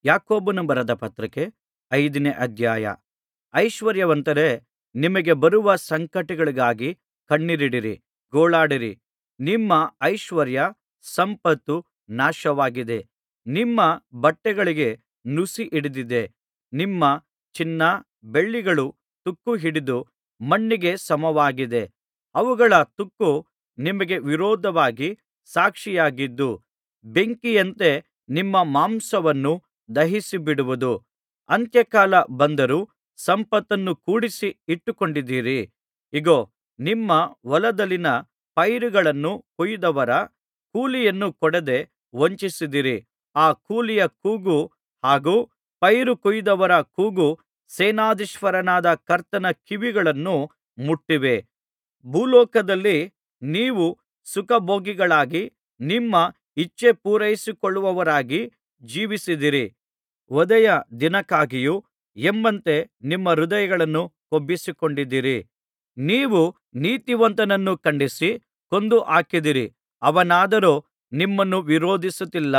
ಯಾಕೋಬನು ಬರೆದ ಪತ್ರಿಕೆ ಐದನೇ ಅಧ್ಯಾಯ ಐಶ್ವರ್ಯವಂತರೇ ನಿಮಗೆ ಬರುವ ಸಂಕಟಗಳಿಗಾಗಿ ಕಣ್ಣೀರಿಡಿರಿ ಗೋಳಾಡಿರಿ ನಿಮ್ಮ ಐಶ್ವರ್ಯ ಸಂಪತ್ತು ನಾಶವಾಗಿದೆ ನಿಮ್ಮ ಬಟ್ಟೆಗಳಿಗೆ ನುಸಿ ಹಿಡಿದಿದೆ ನಿಮ್ಮ ಚಿನ್ನ ಬೆಳ್ಳಿಗಳು ತುಕ್ಕು ಹಿಡಿದು ಮಣ್ಣಿಗೆ ಸಮವಾಗಿದೆ ಅವುಗಳ ತುಕ್ಕು ನಿಮಗೆ ವಿರೋಧವಾಗಿ ಸಾಕ್ಷಿಯಾಗಿದ್ದು ಬೆಂಕಿಯಂತೆ ನಿಮ್ಮ ಮಾಂಸವನ್ನು ದಹಿಸಿಬಿಡುವುದು ಅಂತ್ಯಕಾಲ ಬಂದರೂ ಸಂಪತ್ತನ್ನು ಕೂಡಿಸಿ ಇಟ್ಟುಕೊಂಡಿದ್ದೀರಿ ಇಗೋ ನಿಮ್ಮ ಹೊಲದಲ್ಲಿನ ಪೈರುಗಳನ್ನು ಕೊಯ್ದವರ ಕೂಲಿಯನ್ನು ಕೊಡದೆ ವಂಚಿಸಿದಿರಿ ಆ ಕೂಲಿಯ ಕೂಗು ಹಾಗೂ ಪೈರು ಕೊಯ್ದವರ ಕೂಗು ಸೇನಾಧೀಶ್ವರನಾದ ಕರ್ತನ ಕಿವಿಗಳನ್ನು ಮುಟ್ಟಿವೆ ಭೂಲೋಕದಲ್ಲಿ ನೀವು ಸುಖಭೋಗಿಗಳಾಗಿ ನಿಮ್ಮ ಇಚ್ಛೆ ಪೂರೈಸಿಕೊಳ್ಳುವವರಾಗಿ ಜೀವಿಸಿದಿರಿ ವಧೆಯ ದಿನಕ್ಕಾಗಿಯೋ ಎಂಬಂತೆ ನಿಮ್ಮ ಹೃದಯಗಳನ್ನು ಕೊಬ್ಬಿಸಿಕೊಂಡಿದ್ದೀರಿ ನೀವು ನೀತಿವಂತನನ್ನು ಖಂಡಿಸಿ ಕೊಂದು ಹಾಕಿದಿರಿ ಅವನಾದರೋ ನಿಮ್ಮನ್ನು ವಿರೋಧಿಸುತ್ತಿಲ್ಲ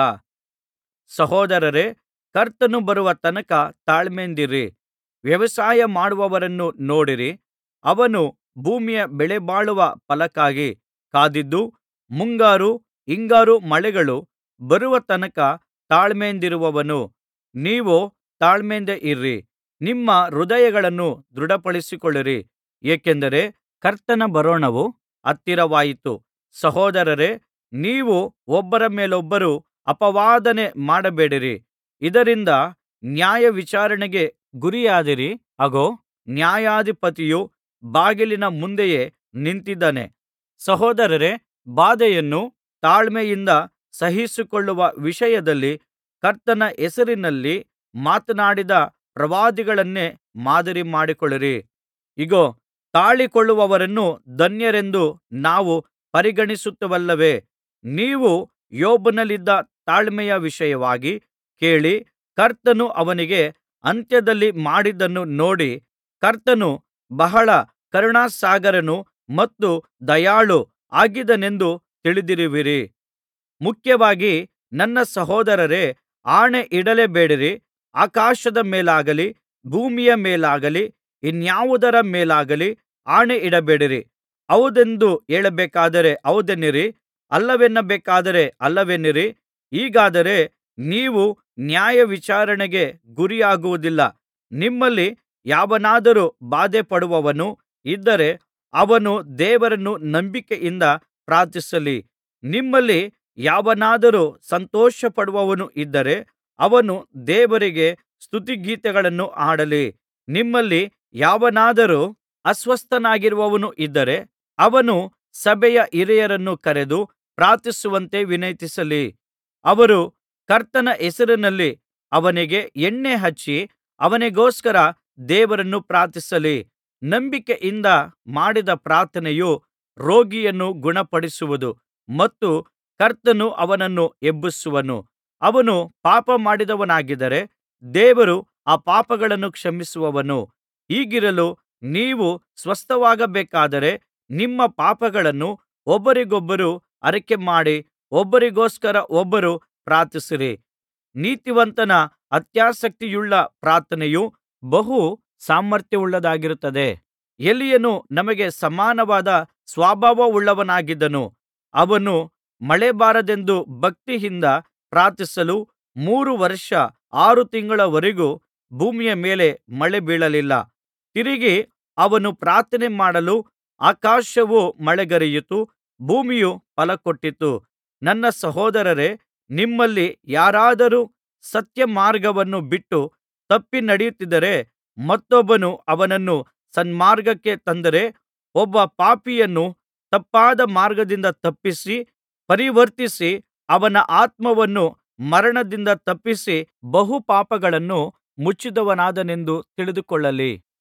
ಸಹೋದರರೇ ಕರ್ತನು ಬರುವ ತನಕ ತಾಳ್ಮೆಯಿಂದಿರಿ ವ್ಯವಸಾಯ ಮಾಡುವವನನ್ನು ನೋಡಿರಿ ಅವನು ಭೂಮಿಯ ಬೆಲೆಬಾಳುವ ಫಲಕ್ಕಾಗಿ ಕಾದಿದ್ದು ಮುಂಗಾರು ಹಿಂಗಾರು ಮಳೆಗಳು ಬರುವ ತನಕ ತಾಳ್ಮೆಯಿಂದಿರುವನು ನೀವೋ ತಾಳ್ಮೆಯಿಂದ ಇರಿ ನಿಮ್ಮ ಹೃದಯಗಳನ್ನು ದೃಢಪಡಿಸಿಕೊಳ್ಳಿರಿ ಏಕೆಂದರೆ ಕರ್ತನ ಬರೋಣವು ಹತ್ತಿರವಾಯಿತು ಸಹೋದರರೇ ನೀವು ಒಬ್ಬರ ಮೇಲೊಬ್ಬರು ಅಪವಾದನೆ ಮಾಡಬೇಡಿರಿ ಇದರಿಂದ ನ್ಯಾಯವಿಚಾರಣೆಗೆ ಗುರಿಯಾದಿರಿ ಅಗೋ ನ್ಯಾಯಾಧಿಪತಿಯು ಬಾಗಿಲಿನ ಮುಂದೆಯೇ ನಿಂತಿದ್ದಾನೆ ಸಹೋದರರೇ ಬಾಧೆಯನ್ನು ತಾಳ್ಮೆಯಿಂದ ಸಹಿಸಿಕೊಳ್ಳುವ ವಿಷಯದಲ್ಲಿ ಕರ್ತನ ಹೆಸರಿನಲ್ಲಿ ಮಾತನಾಡಿದ ಪ್ರವಾದಿಗಳನ್ನೇ ಮಾದರಿ ಮಾಡಿಕೊಳ್ಳಿರಿ ಇಗೋ ತಾಳಿಕೊಳ್ಳುವವರನ್ನು ಧನ್ಯರೆಂದು ನಾವು ಪರಿಗಣಿಸುತ್ತೇವಲ್ಲವೇ ನೀವು ಯೋಬನಲ್ಲಿದ್ದ ತಾಳ್ಮೆಯ ವಿಷಯವಾಗಿ ಕೇಳಿ ಕರ್ತನು ಅವನಿಗೆ ಅಂತ್ಯದಲ್ಲಿ ಮಾಡಿದ್ದನ್ನು ನೋಡಿ ಕರ್ತನು ಬಹಳ ಕರುಣಾಸಾಗರನು ಮತ್ತು ದಯಾಳು ಆಗಿದ್ದಾನೆಂದು ತಿಳಿದಿರುವಿರಿ ಮುಖ್ಯವಾಗಿ ನನ್ನ ಸಹೋದರರೇ ಆಣೆ ಇಡಲೇಬೇಡಿರಿ ಆಕಾಶದ ಮೇಲಾಗಲಿ ಭೂಮಿಯ ಮೇಲಾಗಲಿ ಇನ್ಯಾವುದರ ಮೇಲಾಗಲಿ ಆಣೆ ಇಡಬೇಡಿರಿ ಹೌದೆಂದು ಹೇಳಬೇಕಾದರೆ ಹೌದೆನ್ನಿರಿ ಅಲ್ಲವೆನ್ನಬೇಕಾದರೆ ಅಲ್ಲವೆನ್ನಿರಿ ಹೀಗಾದರೆ ನೀವು ನ್ಯಾಯವಿಚಾರಣೆಗೆ ಗುರಿಯಾಗುವುದಿಲ್ಲ ನಿಮ್ಮಲ್ಲಿ ಯಾವನಾದರೂ ಬಾಧೆಪಡುವವನು ಇದ್ದರೆ ಅವನು ದೇವರನ್ನು ನಂಬಿಕೆಯಿಂದ ಪ್ರಾರ್ಥಿಸಲಿ ನಿಮ್ಮಲ್ಲಿ ಯಾವನಾದರೂ ಸಂತೋಷಪಡುವವನು ಇದ್ದರೆ ಅವನು ದೇವರಿಗೆ ಸ್ತುತಿಗೀತೆಗಳನ್ನು ಹಾಡಲಿ ನಿಮ್ಮಲ್ಲಿ ಯಾವನಾದರೂ ಅಸ್ವಸ್ಥನಾಗಿರುವವನು ಇದ್ದರೆ ಅವನು ಸಭೆಯ ಹಿರಿಯರನ್ನು ಕರೆದು ಪ್ರಾರ್ಥಿಸುವಂತೆ ವಿನಂತಿಸಲಿ ಅವರು ಕರ್ತನ ಹೆಸರಿನಲ್ಲಿ ಅವನಿಗೆ ಎಣ್ಣೆ ಹಚ್ಚಿ ಅವನಿಗೋಸ್ಕರ ದೇವರನ್ನು ಪ್ರಾರ್ಥಿಸಲಿ ನಂಬಿಕೆಯಿಂದ ಮಾಡಿದ ಪ್ರಾರ್ಥನೆಯು ರೋಗಿಯನ್ನು ಗುಣಪಡಿಸುವುದು ಮತ್ತು ಕರ್ತನು ಅವನನ್ನು ಎಬ್ಬಿಸುವನು ಅವನು ಪಾಪ ಮಾಡಿದವನಾಗಿದ್ದರೆ ದೇವರು ಆ ಪಾಪಗಳನ್ನು ಕ್ಷಮಿಸುವನು ಹೀಗಿರಲು ನೀವು ಸ್ವಸ್ಥವಾಗಬೇಕಾದರೆ ನಿಮ್ಮ ಪಾಪಗಳನ್ನು ಒಬ್ಬರಿಗೊಬ್ಬರು ಅರಿಕೆಮಾಡಿ ಒಬ್ಬರಿಗೋಸ್ಕರ ಒಬ್ಬರು ಪ್ರಾರ್ಥಿಸಿರಿ ನೀತಿವಂತನ ಅತ್ಯಾಸಕ್ತಿಯುಳ್ಳ ಪ್ರಾರ್ಥನೆಯು ಬಹು ಸಾಮರ್ಥ್ಯವುಳ್ಳದ್ದಾಗಿರುತ್ತದೆ ಎಲೀಯನು ನಮಗೆ ಸಮಾನವಾದ ಸ್ವಭಾವವುಳ್ಳವನಾಗಿದ್ದನು ಅವನು ಮಳೆ ಬಾರದೆಂದು ಭಕ್ತಿಯಿಂದ ಪ್ರಾರ್ಥಿಸಲು ಮೂರು ವರ್ಷ ಆರು ತಿಂಗಳವರೆಗೂ ಭೂಮಿಯ ಮೇಲೆ ಮಳೆ ಬೀಳಲಿಲ್ಲ ತಿರುಗಿ ಅವನು ಪ್ರಾರ್ಥನೆ ಮಾಡಲು ಆಕಾಶವು ಮಳೆಗರೆಯಿತು ಭೂಮಿಯು ಫಲಕೊಟ್ಟಿತು ನನ್ನ ಸಹೋದರರೇ ನಿಮ್ಮಲ್ಲಿ ಯಾರಾದರೂ ಸತ್ಯಮಾರ್ಗವನ್ನು ಬಿಟ್ಟು ತಪ್ಪಿ ನಡೆಯುತ್ತಿದ್ದರೆ ಮತ್ತೊಬ್ಬನು ಅವನನ್ನು ಸನ್ಮಾರ್ಗಕ್ಕೆ ತಂದರೆ ಒಬ್ಬ ಪಾಪಿಯನ್ನು ತಪ್ಪಾದ ಮಾರ್ಗದಿಂದ ತಪ್ಪಿಸಿ ಪರಿವರ್ತಿಸಿ ಅವನ ಆತ್ಮವನ್ನು ಮರಣದಿಂದ ತಪ್ಪಿಸಿ ಬಹು ಪಾಪಗಳನ್ನು ಮುಚ್ಚಿದವನಾದನೆಂದು ತಿಳಿದುಕೊಳ್ಳಲಿ